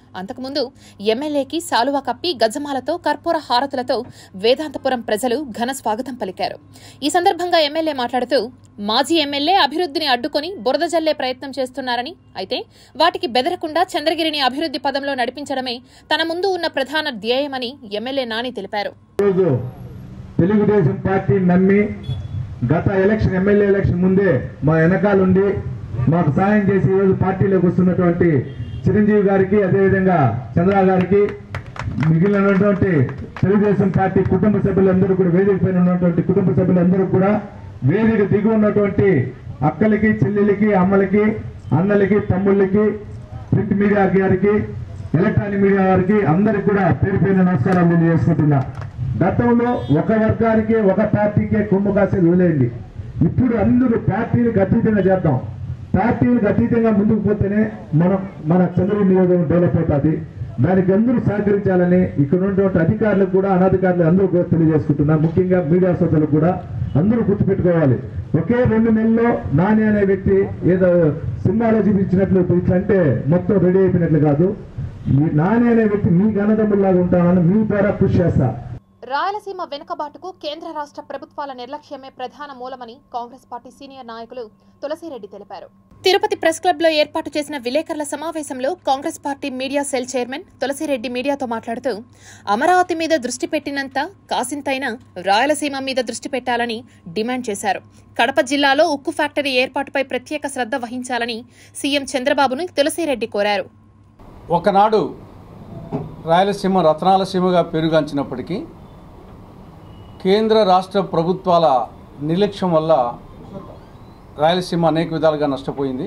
అంతకుముందు ఎమ్మెల్యేకి సాలువా కప్పి గజమాలతో కర్పూర హారతులతో వేదాంతపురం ప్రజలు ఘన స్వాగతం పలికారు ఈ సందర్భంగా ఎమ్మెల్యే మాట్లాడుతూ మాజీ ఎమ్మెల్యే అభివృద్ధిని అడ్డుకొని బురద జల్లే ప్రయత్నం చేస్తున్నారని అయితే వాటికి బెదరకుండా చంద్రగిరిని అభివృద్ధి పదంలో నడిపించడమే తన ముందు ఉన్న ప్రధాన ధ్యేయమని ఎమ్మెల్యే నాని తెలిపారు ఈరోజు తెలుగుదేశం పార్టీ నమ్మి గత ఎలక్షన్ ఎమ్మెల్యే ఎలక్షన్ ముందే మా వెనకాలండి మాకు సాయం చేసి ఈరోజు పార్టీలోకి వస్తున్నటువంటి చిరంజీవి గారికి అదేవిధంగా చంద్ర గారికి మిగిలినటువంటి తెలుగుదేశం పార్టీ కుటుంబ సభ్యులందరూ కూడా వేదిక పైన ఉన్నటువంటి కుటుంబ సభ్యులందరూ కూడా వేదిక దిగి ఉన్నటువంటి అక్కలకి చెల్లెలకి అమ్మలకి అన్నలకి తమ్ముళ్ళకి ప్రింట్ మీడియా గారికి ఎలక్ట్రానిక్ మీడియా వారికి అందరికి కూడా పేరు పేరున నమస్కారాలు తెలియజేసుకుంటున్నా గతంలో ఒక వర్గానికి ఒక పార్టీకే కొమ్ము కాసేది వదిలేయండి ఇప్పుడు అందరూ పార్టీలకు అతీతంగా చేద్దాం పార్టీలకు అతీతంగా ముందుకు పోతేనే మనం మన చంద్రుడి నియోజకవర్గం డెవలప్ అవుతుంది దానికి అందరూ సహకరించాలని ఇక్కడ ఉన్నటువంటి అధికారులకు కూడా అనధికారులు అందరూ కూడా తెలియజేసుకుంటున్నా ముఖ్యంగా మీడియా సోదరులకు కూడా అందరూ గుర్తుపెట్టుకోవాలి ఒకే రెండు నెలల్లో నాని అనే వ్యక్తి ఏదో సినిమాలో చూపించినట్లు ఇట్లా అంటే మొత్తం రెడీ అయిపోయినట్లు కాదు మీ నాని అనే వ్యక్తి మీ గణదమ్ముల్లాగా ఉంటానని మీ ద్వారా కృషి చేస్తా రాయలసీమ వెనుకబాటుకు కేంద్ర రాష్ట్ర ప్రభుత్వాల నిర్లక్ష్యమే ప్రధాన మూలమని కాంగ్రెస్ పార్టీ సీనియర్ నాయకులు తులసిరెడ్డి తెలిపారు తిరుపతి ప్రెస్ క్లబ్ లో ఏర్పాటు చేసిన విలేకరుల సమావేశంలో Congress party media cell chairman Tulasireddy మీడియాతో మాట్లాడుతూ అమరావతి మీద దృష్టి పెట్టినంత కాసింతైనా రాయలసీమ మీద దృష్టి పెట్టాలని డిమాండ్ చేశారు కడప జిల్లాలో ఉక్కు ఫ్యాక్టరీ ఏర్పాటుపై ప్రత్యేక శ్రద్ధ వహించాలని సీఎం చంద్రబాబును తులసిరెడ్డి కోరారు ఒకనాడు రాయలసీమ రత్నాలసీమగా పెరుగాంచినప్పటికీ కేంద్ర రాష్ట్ర ప్రభుత్వాల నిర్లక్ష్యం వల్ల రాయలసీమ అనేక విధాలుగా నష్టపోయింది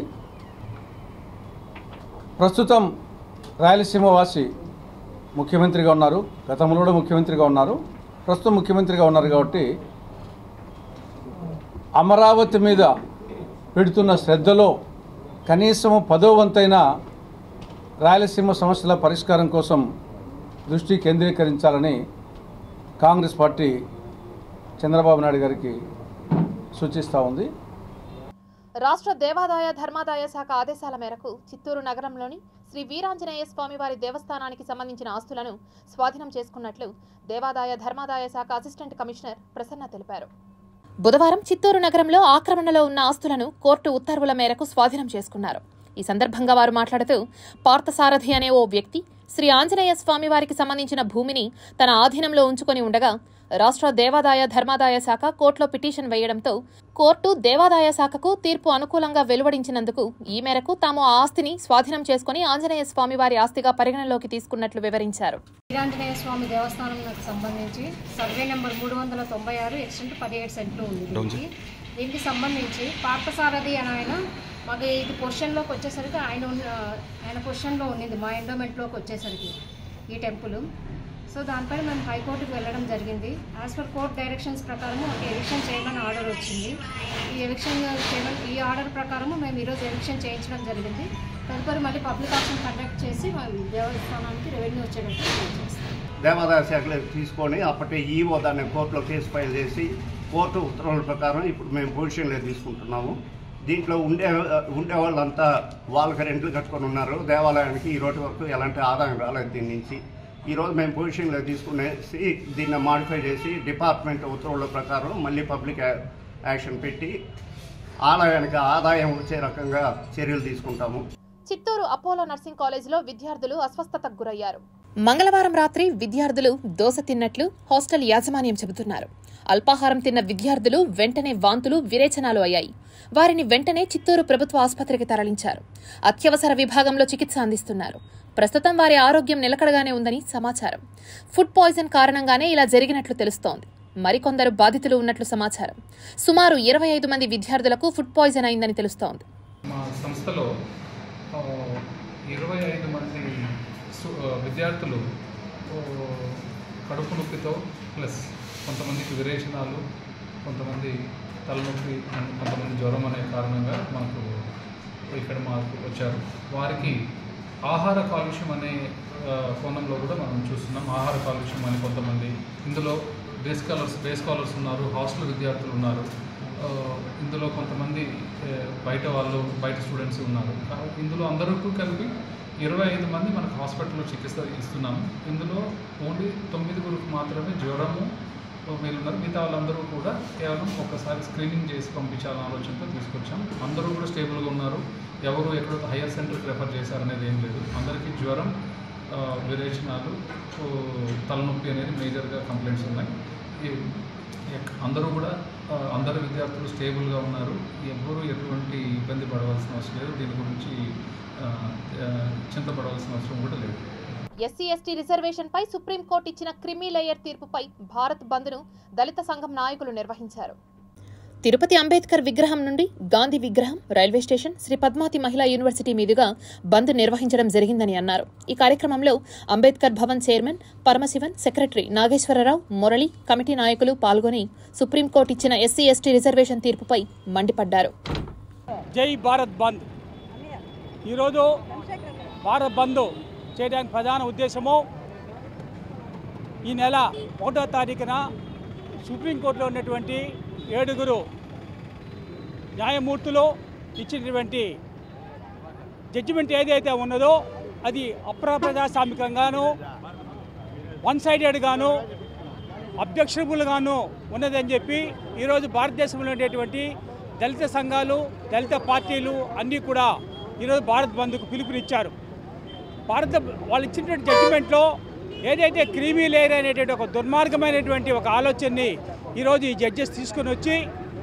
ప్రస్తుతం రాయలసీమ వాసి ముఖ్యమంత్రిగా ఉన్నారు గతంలో కూడా ముఖ్యమంత్రిగా ఉన్నారు ప్రస్తుతం ముఖ్యమంత్రిగా ఉన్నారు కాబట్టి అమరావతి మీద పెడుతున్న శ్రద్ధలో కనీసం పదో వంతైన రాయలసీమ సమస్యల పరిష్కారం కోసం దృష్టి కేంద్రీకరించాలని కాంగ్రెస్ పార్టీ చంద్రబాబు నాయుడు గారికి సూచిస్తూ ఉంది రాష్ట్ర దేవాదాయ ధర్మాదాయ శాఖ ఆదేశాల మేరకు చిత్తూరు నగరంలోని శ్రీ వీరాంజనేయ స్వామివారి దేవస్థానానికి సంబంధించిన ఆస్తులను స్వాధీనం చేసుకున్నట్లు దేవాదాయ ధర్మాదాయ శాఖ అసిస్టెంట్ కమిషనర్ ప్రసన్న తెలిపారు బుధవారం చిత్తూరు నగరంలో ఆక్రమణలో ఉన్న ఆస్తులను కోర్టు ఉత్తర్వుల మేరకు స్వాధీనం చేసుకున్నారు ఈ సందర్భంగా వారు మాట్లాడుతూ పార్థసారథి అనే ఓ వ్యక్తి శ్రీ ఆంజనేయ స్వామి వారికి సంబంధించిన భూమిని తన ఆధీనంలో ఉంచుకొని ఉండగా రాష్ట్ర దేవాదాయ ధర్మాదాయ శాఖ కోర్టులో పిటిషన్ వేయడంతో కోర్టు దేవాదాయ శాఖకు తీర్పు అనుకూలంగా వెలువడించినందుకు ఈ మేరకు తాము ఆ ఆస్తిని స్వాధీనం చేసుకుని ఆంజనేయ స్వామి వారి ఆస్తిగా పరిగణలోకి తీసుకున్నట్లు వివరించారు వీరాంజనేయ స్వామి దేవస్థానంకు సంబంధించి సర్వే నెంబర్ మూడు వందల తొంభై ఆరు ఎక్స్టెంట్ పదిహేడు సెంట్లు ఉంది దీనికి దీనికి సంబంధించి పార్థసారథి అని ఆయన మాకు ఇది పొజిషన్లోకి వచ్చేసరికి ఆయన ఉన్న ఆయన పొజిషన్లో ఉన్నింది మా ఎండోమెంట్లోకి వచ్చేసరికి ఈ టెంపుల్ సో దానిపైన మేము హైకోర్టుకు వెళ్ళడం జరిగింది యాజ్ పర్ కోర్ట్ డైరెక్షన్స్ ప్రకారం ఒక ఎవిక్షన్ చేయమని ఆర్డర్ వచ్చింది ఈ ఎవిక్షన్ చేయమని ఈ ఆర్డర్ ప్రకారము మేము ఈరోజు ఎవిక్షన్ చేయించడం జరిగింది తదుపరి మళ్ళీ పబ్లిక్ ఆప్షన్ కండక్ట్ చేసి మేము దేవస్థానానికి రెవెన్యూ వచ్చేటట్టు చేస్తాం దేవాదాయ శాఖలో తీసుకొని అప్పటి ఈవో దాన్ని కోర్టులో కేసు ఫైల్ చేసి కోర్టు ఉత్తర్వుల ప్రకారం ఇప్పుడు మేము పొజిషన్లో తీసుకుంటున్నాము దీంట్లో ఉండే ఉండే వాళ్ళంతా వాళ్ళకి రెంట్లు కట్టుకొని ఉన్నారు దేవాలయానికి ఈ రోజు వరకు ఎలాంటి ఆదాయం రాలేదు దీని నుంచి ఈరోజు మేము పొజిషన్లో తీసుకునేసి దీన్ని మాడిఫై చేసి డిపార్ట్మెంట్ ఉత్తర్వుల ప్రకారం మళ్ళీ పబ్లిక్ యాక్షన్ పెట్టి ఆలయానికి ఆదాయం వచ్చే రకంగా చర్యలు తీసుకుంటాము చిత్తూరు అపోలో నర్సింగ్ కాలేజీలో విద్యార్థులు అస్వస్థతకు గురయ్యారు మంగళవారం రాత్రి విద్యార్థులు దోశ తిన్నట్లు హాస్టల్ యాజమాన్యం చెబుతున్నారు అల్పాహారం తిన్న విద్యార్థులు వెంటనే వాంతులు విరేచనాలు అయ్యాయి వారిని వెంటనే చిత్తూరు ప్రభుత్వ ఆసుపత్రికి తరలించారు అత్యవసర విభాగంలో చికిత్స అందిస్తున్నారు ప్రస్తుతం వారి ఆరోగ్యం నిలకడగానే ఉందని సమాచారం ఫుడ్ పాయిజన్ కారణంగానే ఇలా జరిగినట్లు తెలుస్తోంది మరికొందరు బాధితులు ఉన్నట్లు సమాచారం సుమారు ఇరవై ఐదు మంది విద్యార్థులకు ఫుడ్ పాయిజన్ అయిందని తెలుస్తోంది మా సంస్థలో ఆ, ఇరవై ఐదు మంది సు- ఆ, విద్యార్థులు ఓ, కడుపు నొప్పితో ప్లస్ కొంతమందికి విరేచనాలు కొంతమంది తలనొప్పి అండ్ కొంతమంది జ్వరం అనే కారణంగా మనకు ఇక్కడ మాకు వచ్చారు వారికి ఆహార కాలుష్యం అనే ఆ, కోణంలో కూడా మనం చూస్తున్నాం ఆహార కాలుష్యం అని కొంతమంది ఇందులో డే స్కాలర్స్ డే స్కాలర్స్ ఉన్నారు హాస్టల్ విద్యార్థులు ఉన్నారు ఆ, ఇందులో కొంతమంది ఆ, బయట వాళ్ళు బయట స్టూడెంట్స్ ఉన్నారు కా- ఇందులో అందరికీ కలిపి ఇరవై ఐదు మంది మనకు హాస్పిటల్లో చికిత్స ఇస్తున్నాము ఇందులో ఓన్లీ తొమ్మిదిగురికి మాత్రమే జ్వరము వీళ్ళు ఉన్నారు మిగతా వాళ్ళందరూ కూడా కేవలం ఒక్కసారి స్క్రీనింగ్ చేసి పంపించాలనే ఆలోచనతో తీసుకొచ్చాం అందరూ కూడా స్టేబుల్గా ఉన్నారు ఎవరు ఎక్కడో హయ్యర్ సెంటర్కి రెఫర్ చేశారనేది ఏం లేదు అందరికీ జ్వరం ఆ, విరేచనాలు ఓ, తలనొప్పి అనేది మేజర్గా కంప్లైంట్స్ ఉన్నాయి ఈ- ఎక్- అందరూ కూడా ఆ, అందరు విద్యార్థులు స్టేబుల్గా ఉన్నారు ఎవ్వరూ ఎటువంటి ఇబ్బంది పడవలసిన అవసరం లేదు దీని గురించి ఆ, ఆ, చింతపడవలసిన అవసరం కూడా లేదు ఎస్సీ ఎస్టీ రిజర్వేషన్ పై సుప్రీంకోర్టు ఇచ్చిన క్రిమీ లేయర్ తీర్పుపై భారత్ బంద్ను దళిత సంఘం నాయకులు నిర్వహించారు తిరుపతి అంబేద్కర్ విగ్రహం నుండి గాంధీ విగ్రహం రైల్వే స్టేషన్ శ్రీ పద్మావతి మహిళా యూనివర్సిటీ మీదుగా బంద్ నిర్వహించడం జరిగిందని అన్నారు ఈ కార్యక్రమంలో Ambedkar Bhavan chairman Paramasivan secretary Nageswararao Murali committee నాయకులు పాల్గొని సుప్రీంకోర్టు ఇచ్చిన ఎస్సీ ఎస్టీ రిజర్వేషన్ తీర్పుపై మండిపడ్డారు జై భారత్ బంద్ ఈరోజు భారత్ బంద్ చేయడానికి ప్రధాన ఉద్దేశము ఈ నెల ఒకటో తారీఖున సుప్రీంకోర్టులో ఉన్నటువంటి ఏడుగురు న్యాయమూర్తులు ఇచ్చినటువంటి జడ్జిమెంట్ ఏదైతే ఉన్నదో అది అప్రప్రజాస్వామికంగాను వన్ సైడెడ్గాను అబ్జెక్షనబుల్గాను ఉన్నదని చెప్పి ఈరోజు భారతదేశంలో ఉండేటువంటి దళిత సంఘాలు దళిత పార్టీలు అన్నీ కూడా ఈరోజు భారత్ బంద్కు పిలుపునిచ్చారు భారత వాళ్ళు ఇచ్చినటువంటి జడ్జిమెంట్లో ఏదైతే క్రీమీ లేయర్ అనేటువంటి ఒక దుర్మార్గమైనటువంటి ఒక ఆలోచనని ఈరోజు ఈ జడ్జెస్ తీసుకొని వచ్చి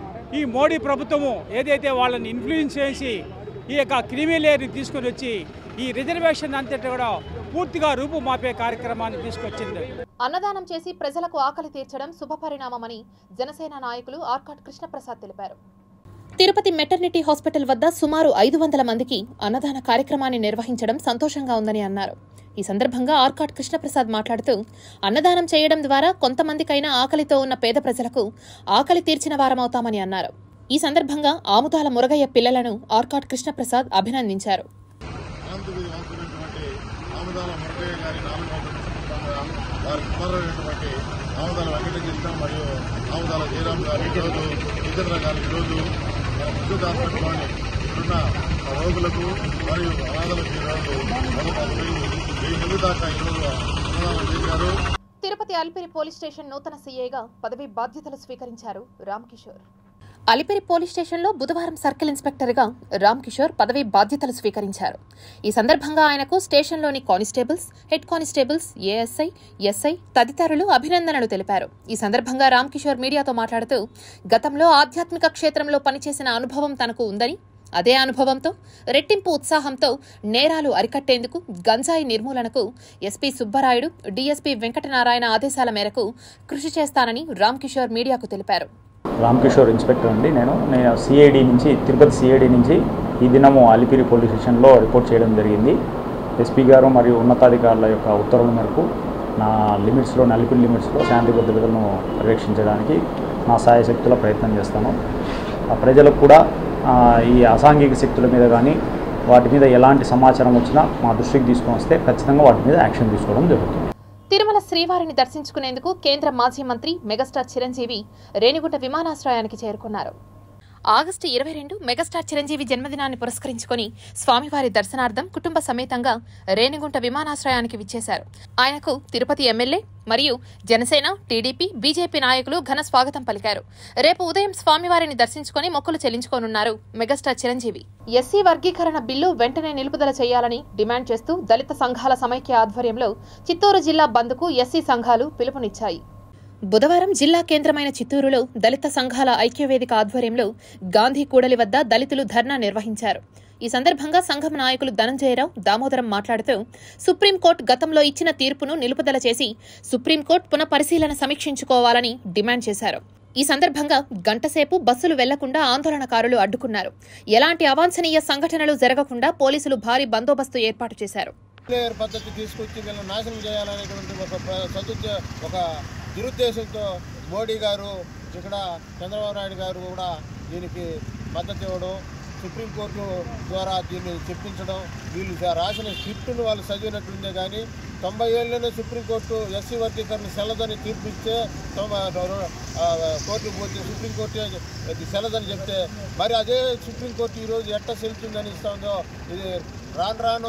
ఈ మోడీ ప్రభుత్వము ఏదైతే వాళ్ళని ఇన్ఫ్లుయెన్స్ చేసి ఈ యొక్క క్రీమీ లేయర్ని తీసుకొని వచ్చి ఈ రిజర్వేషన్ అంతటా కూడా పూర్తిగా రూపుమాపే కార్యక్రమాన్ని తీసుకొచ్చింది అన్నదానం చేసి ప్రజలకు ఆకలి తీర్చడం శుభపరిణామమని జనసేన నాయకులు ఆర్కాట్ కృష్ణప్రసాద్ తెలిపారు తిరుపతి మెటర్నిటీ హాస్పిటల్ వద్ద సుమారు ఐదు వందల మందికి అన్నదాన కార్యక్రమాన్ని నిర్వహించడం సంతోషంగా ఉందని అన్నారు ఈ సందర్భంగా ఆర్కాట్ కృష్ణప్రసాద్ మాట్లాడుతూ అన్నదానం చేయడం ద్వారా కొంతమందికైనా ఆకలితో ఉన్న పేద ప్రజలకు ఆకలి తీర్చిన వారమవుతామని అన్నారు ఈ సందర్భంగా ఆముదాల మురగయ్య పిల్లలను ఆర్కాట్ కృష్ణప్రసాద్ అభినందించారు అనంతగిరి వంశమైనటువంటి ఆముదాల మురగయ్య గారి నామకరణం సందర్భంగా వారి కుమారుడైనటువంటి ఆముదాల వెంకటకృష్ణ మరియు ఆముదాల జయరాం గారు ఈరోజు ఇతర గారు ఈరోజు మన ముద్దుత హాస్పిటల్లోని ఇక్కడున్న రోగులకు మరియు అనాథలకు ఈరోజు మొదట వెయ్యి వెయ్యి మంది దాకా ఈరోజు అన్నదానం చేశారు తిరుపతి అలిపిరి పోలీస్ స్టేషన్ నూతన సీఐగా పదవి బాధ్యతలు స్వీకరించారు రామ్ కిషోర్ అలిపిరి పోలీస్ స్టేషన్లో బుధవారం సర్కిల్ ఇన్స్పెక్టర్గా రామ్ కిషోర్ పదవి బాధ్యతలు స్వీకరించారు ఈ సందర్భంగా ఆయనకు స్టేషన్లోని constables head constables ASI SI తదితరులు అభినందనలు తెలిపారు ఈ సందర్భంగా రామ్ కిషోర్ మీడియాతో మాట్లాడుతూ గతంలో ఆధ్యాత్మిక క్షేత్రంలో పనిచేసిన అనుభవం తనకు ఉందని అదే అనుభవంతో రెట్టింపు ఉత్సాహంతో నేరాలు అరికట్టేందుకు గంజాయి నిర్మూలనకు ఎస్పీ సుబ్బరాయుడు డీఎస్పీ వెంకటనారాయణ ఆదేశాల మేరకు కృషి చేస్తానని రామ్ కిషోర్ మీడియాకు తెలిపారు రామకిషోర్ ఇన్స్పెక్టర్ అండి నేను నేను సిఐడి నుంచి తిరుపతి సిఐడి నుంచి ఈ దినము అలిపిరి పోలీస్ స్టేషన్లో రిపోర్ట్ చేయడం జరిగింది ఎస్పీ గారు మరియు ఉన్నతాధికారుల యొక్క ఉత్తర్వుల మేరకు నా లిమిట్స్లో అలిపిరి లిమిట్స్లో శాంతి భద్రతలను పర్యవేక్షించడానికి నా సాయశక్తుల ప్రయత్నం చేస్తాను ఆ ప్రజలకు కూడా ఆ, ఈ అసాంఘిక శక్తుల మీద కానీ వాటి మీద ఎలాంటి సమాచారం వచ్చినా మా దృష్టికి తీసుకొని వస్తే ఖచ్చితంగా వాటి మీద యాక్షన్ తీసుకోవడం జరుగుతుంది తిరుమల శ్రీవారిని దర్శించుకునేందుకు కేంద్ర మాజీ మంత్రి మెగాస్టార్ చిరంజీవి రేణిగుంట విమానాశ్రయానికి చేరుకున్నారు ఆగస్టు ఇరవై రెండు మెగాస్టార్ చిరంజీవి జన్మదినాన్ని పురస్కరించుకొని స్వామివారి దర్శనార్థం కుటుంబ సమేతంగా రేణిగుంట విమానాశ్రయానికి విచ్చేశారు ఆయనకు తిరుపతి ఎమ్మెల్యే మరియు జనసేన టీడీపీ బీజేపీ నాయకులు ఘన స్వాగతం పలికారు రేపు ఉదయం స్వామివారిని దర్శించుకొని మొక్కులు చెల్లించుకోనున్నారు మెగాస్టార్ చిరంజీవి ఎస్సీ వర్గీకరణ బిల్లు వెంటనే నిలుపుదల చేయాలని డిమాండ్ చేస్తూ దళిత సంఘాల సమైక్య ఆధ్వర్యంలో చిత్తూరు జిల్లా బంద్కు ఎస్సీ సంఘాలు పిలుపునిచ్చాయి బుధవారం జిల్లా కేంద్రమైన చిత్తూరులో దళిత సంఘాల ఐక్యవేదిక ఆధ్వర్యంలో గాంధీ కూడలి వద్ద దళితులు ధర్నా నిర్వహించారు ఈ సందర్భంగా సంఘం నాయకులు ధనంజయరావు దామోదరం మాట్లాడుతూ సుప్రీంకోర్టు గతంలో ఇచ్చిన తీర్పును నిలుపుదల చేసి సుప్రీంకోర్టు పునఃపరిశీలన సమీక్షించుకోవాలని డిమాండ్ చేశారు ఈ సందర్భంగా గంటసేపు బస్సులు వెళ్లకుండా ఆందోళనకారులు అడ్డుకున్నారు ఎలాంటి అవాంఛనీయ సంఘటనలు జరగకుండా పోలీసులు భారీ బందోబస్తు ఏర్పాటు చేశారు లేయర్ పద్ధతి తీసుకొచ్చి వీళ్ళని నాశనం చేయాలనేటువంటి ఒక ప్ర- సదుద్ద ఒక దురుద్దేశంతో మోడీ గారు ఇక్కడ చంద్రబాబు నాయుడు గారు కూడా దీనికి మద్దతు ఇవ్వడం సుప్రీంకోర్టు ద్వారా దీన్ని చెప్పించడం వీళ్ళు రాసిన స్క్రిప్టును వాళ్ళు చదివినట్లుందే కానీ తొంభై ఏళ్ళలోనే సుప్రీంకోర్టు ఎస్సీ వర్గీకరణ సెల్లదని తీర్పు ఇస్తే తొంభై- ఆ, కోర్టుకు పోతే సుప్రీంకోర్టు అది సెల్లదని చెప్తే మరి అదే సుప్రీంకోర్టు ఈరోజు ఎట్ట సెల్తుందని ఇస్తుందో ఇది రాను రాను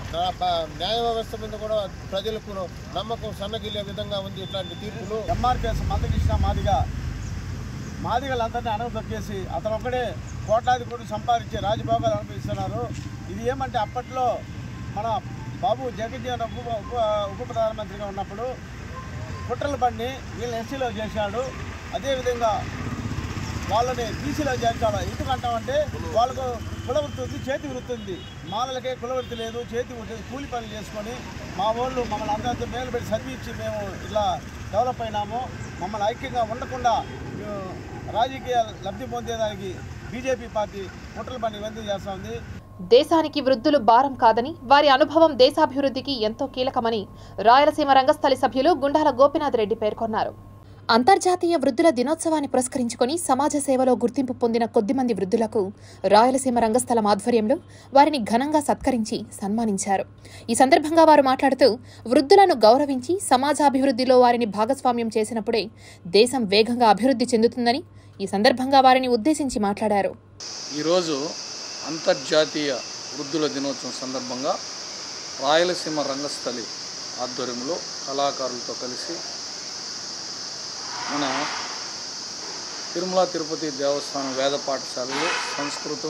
నా- బ- న్యాయ వ్యవస్థ మీద కూడా ప్రజలకు నమ్మకం సన్నగిల్లే విధంగా ఉంది ఇట్లాంటి తీర్పులు ఎంఆర్పిఎస్ మందకృష్ణ మాదిగ మాదిగలందరినీ అణగదొక్కేసి అతను ఒకడే కోట్లాది కోట్లు సంపాదించి రాజభోగాలు అనుభవిస్తున్నారు ఇది ఏమంటే అప్పట్లో మన బాబు జగజ్జీవన్ ఉప ఉప ఉప ప్రధానమంత్రిగా ఉన్నప్పుడు కుట్రలు బండి వీళ్ళని ఎస్సీలో చేశాడు అదేవిధంగా వాళ్ళని బీసీలో చేర్చాడు ఎందుకంటామంటే వాళ్ళకు కుల వృత్తి ఉంది చేతి వృత్తి ఉంది మాలలకే కుల వృత్తి లేదు చేతి వృత్తి కూలి పనులు చేసుకొని మా వాళ్ళు మమ్మల్ని అందరితో మేలు పెట్టి చదివించి మేము ఇట్లా డెవలప్ అయినాము మమ్మల్ని ఐక్యంగా ఉండకుండా మేము రాజకీయ లబ్ధి పొందేదానికి బీజేపీ పార్టీ కుట్రల బండి ఇవన్నీ చేస్తూ ఉంది దేశానికి వృద్ధులు భారం కాదని వారి అనుభవం దేశాభివృద్ధికి ఎంతో కీలకమని రాయలసీమ రంగస్థలి సభ్యులు గుండాల గోపినాథ్ రెడ్డి పేర్కొన్నారు అంతర్జాతీయ వృద్ధుల దినోత్సవాన్ని పురస్కరించుకొని సమాజ సేవలో గుర్తింపు పొందిన కొద్దిమంది వృద్ధులకు రాయలసీమ రంగస్థలం ఆధ్వర్యంలో వారిని ఘనంగా సత్కరించి సన్మానించారు ఈ సందర్భంగా వారు మాట్లాడుతూ వృద్ధులను గౌరవించి సమాజాభివృద్ధిలో వారిని భాగస్వామ్యం చేసినప్పుడే దేశం వేగంగా అభివృద్ధి చెందుతుందని ఈ సందర్భంగా వారిని ఉద్దేశించి మాట్లాడారు ఈరోజు అంతర్జాతీయ వృద్ధుల దినోత్సవం సందర్భంగా రాయలసీమ రంగస్థలి ఆధ్వర్యంలో కళాకారులతో కలిసి మన తిరుమల తిరుపతి దేవస్థానం వేద పాఠశాలలో సంస్కృతం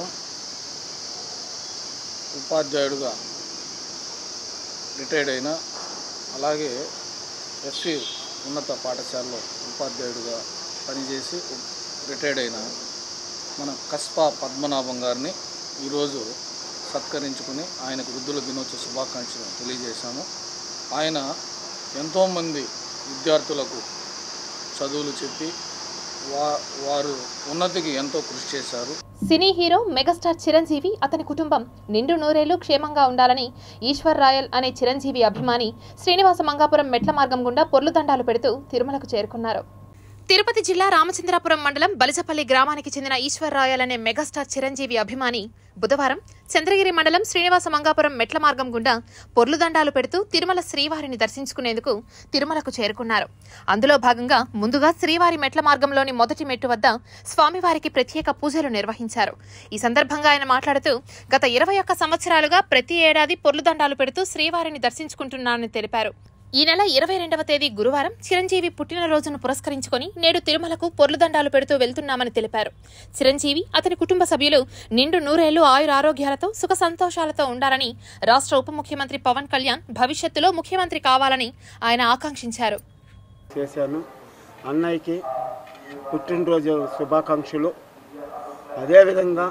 ఉపాధ్యాయుడుగా రిటైర్డ్ అయిన అలాగే ఎస్వి ఉన్నత పాఠశాలలో ఉపాధ్యాయుడిగా పనిచేసి రిటైర్డ్ అయిన మన కస్పా పద్మనాభం గారిని ఈరోజు సత్కరించుకుని ఆయనకు వృద్ధుల దినోత్సవ శుభాకాంక్షలు తెలియజేశాము ఆయన ఎంతోమంది విద్యార్థులకు చదువులు చెప్పి వా వారు ఉన్నతికి ఎంతో కృషి చేశారు సినీ హీరో మెగాస్టార్ చిరంజీవి అతని కుటుంబం నిండు నూరేళ్లు క్షేమంగా ఉండాలని ఈశ్వర్ రాయల్ అనే చిరంజీవి అభిమాని శ్రీనివాస మంగాపురం మెట్ల మార్గం గుండా పొర్లు దండాలు పెడుతూ తిరుమలకు చేరుకున్నారు తిరుపతి జిల్లా రామచంద్రాపురం మండలం బలిజపల్లి గ్రామానికి చెందిన ఈశ్వర్ రాయల్ అనే మెగాస్టార్ చిరంజీవి అభిమాని బుధవారం చంద్రగిరి మండలం శ్రీనివాస మంగాపురం మెట్ల మార్గం గుండా పొర్లు దండాలు పెడుతూ తిరుమల శ్రీవారిని దర్శించుకునేందుకు తిరుమలకు చేరుకున్నారు అందులో భాగంగా ముందుగా శ్రీవారి మెట్ల మార్గంలోని మొదటి మెట్టు వద్ద స్వామివారికి ప్రత్యేక పూజలు నిర్వహించారు ఈ సందర్భంగా ఆయన మాట్లాడుతూ గత ఇరవై ఒక్క సంవత్సరాలుగా ప్రతి ఏడాది పొర్లు దండాలు పెడుతూ శ్రీవారిని దర్శించుకుంటున్నానని తెలిపారు ఈ నెల ఇరవై రెండవ తేదీ గురువారం చిరంజీవి పుట్టినరోజును పురస్కరించుకొని నేడు తిరుమలకు పొర్లుదండాలు పెడుతూ వెళ్తున్నామని తెలిపారు చిరంజీవి అతని కుటుంబ సభ్యులు నిండు నూరేళ్లు ఆయురారోగ్యాలతో సుఖ సంతోషాలతో ఉండాలని రాష్ట్ర ఉప ముఖ్యమంత్రి పవన్ కళ్యాణ్ భవిష్యత్తులో ముఖ్యమంత్రి కావాలని ఆయన ఆకాంక్షించారు చేశాను అన్నయ్యకి పుట్టినరోజు శుభాకాంక్షలు అదేవిధంగా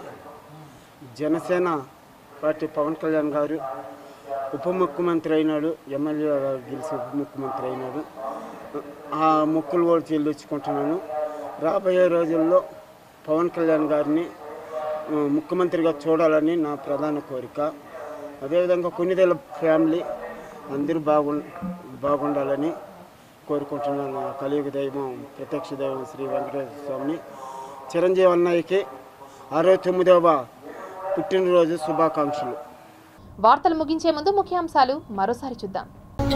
జనసేన పార్టీ పవన్ కళ్యాణ్ గారు ఉప ముఖ్యమంత్రి అయినాడు ఎమ్మెల్యే గెలిచి ఉప ముఖ్యమంత్రి అయినాడు ఆ మొక్కులు కూడా చెల్లించుకుంటున్నాను రాబోయే రోజుల్లో పవన్ కళ్యాణ్ గారిని ఆ, ముఖ్యమంత్రిగా చూడాలని నా ప్రధాన కోరిక అదేవిధంగా కొన్నిదేళ్ళ ఫ్యామిలీ అందరూ బాగు బాగుండాలని కోరుకుంటున్నాను ఆ కలియుగ దైవం ప్రత్యక్ష దైవం శ్రీ వెంకటేశ్వర స్వామిని చిరంజీవి అన్నయ్యకి అరవై తొమ్మిదవ పుట్టినరోజు శుభాకాంక్షలు వార్తలు ముగించే ముందు ముఖ్యాంశాలు మరోసారి చూద్దాం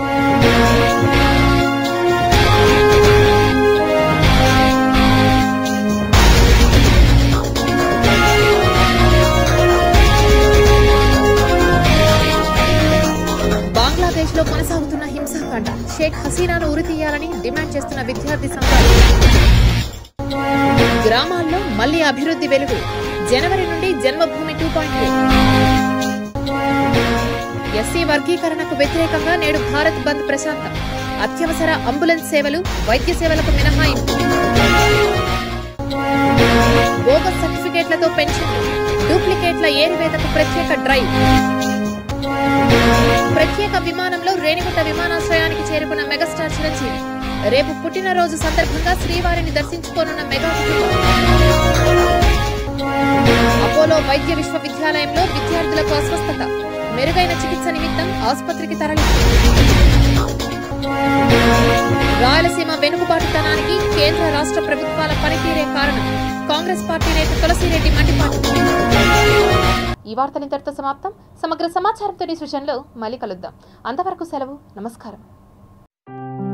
బంగ్లాదేశ్ లో కొనసాగుతున్న హింసాకాండ షేక్ హసీనాను ఉరితీయాలని డిమాండ్ చేస్తున్న విద్యార్థి సంఘాలు గ్రామాల్లో మళ్లీ అభివృద్ధి వెలుగు జనవరి నుండి జన్మభూమి టూ పాయింట్ ఎస్సీ వర్గీకరణకు వ్యతిరేకంగా నేడు భారత్ బంద్ ప్రశాంతం అత్యవసర అంబులెన్స్ సేవలు వైద్య సేవలకు మినహాయింపు బోగస్ సర్టిఫికేట్లతో పెన్షన్లు డూప్లికేట్ల ఏరివేతకు ప్రత్యేక డ్రైవ్ ప్రత్యేక విమానంలో రేణిగుంట విమానాశ్రయానికి చేరుకున్న మెగాస్టార్ చిరంజీవి రేపు పుట్టినరోజు సందర్భంగా శ్రీవారిని దర్శించుకోనున్న మెగా కుటుంబం అపోలో వైద్య విశ్వవిద్యాలయంలో విద్యార్థులకు అస్వస్థత మెరుగైన చికిత్స నిమిత్తం ఆసుపత్రికి తరలింపు రాయలసీమ వెనుకబాటుతనానికి కేంద్ర రాష్ట్ర ప్రభుత్వాల పనితీరే కారణం కాంగ్రెస్ పార్టీ నేత తులసిరెడ్డి మండిపాటు ఈ వార్తలు ఇంతటితో సమాప్తం సమగ్ర సమాచారంతో సృజనలో మళ్ళీ కలుద్దాం అంతవరకు సెలవు నమస్కారం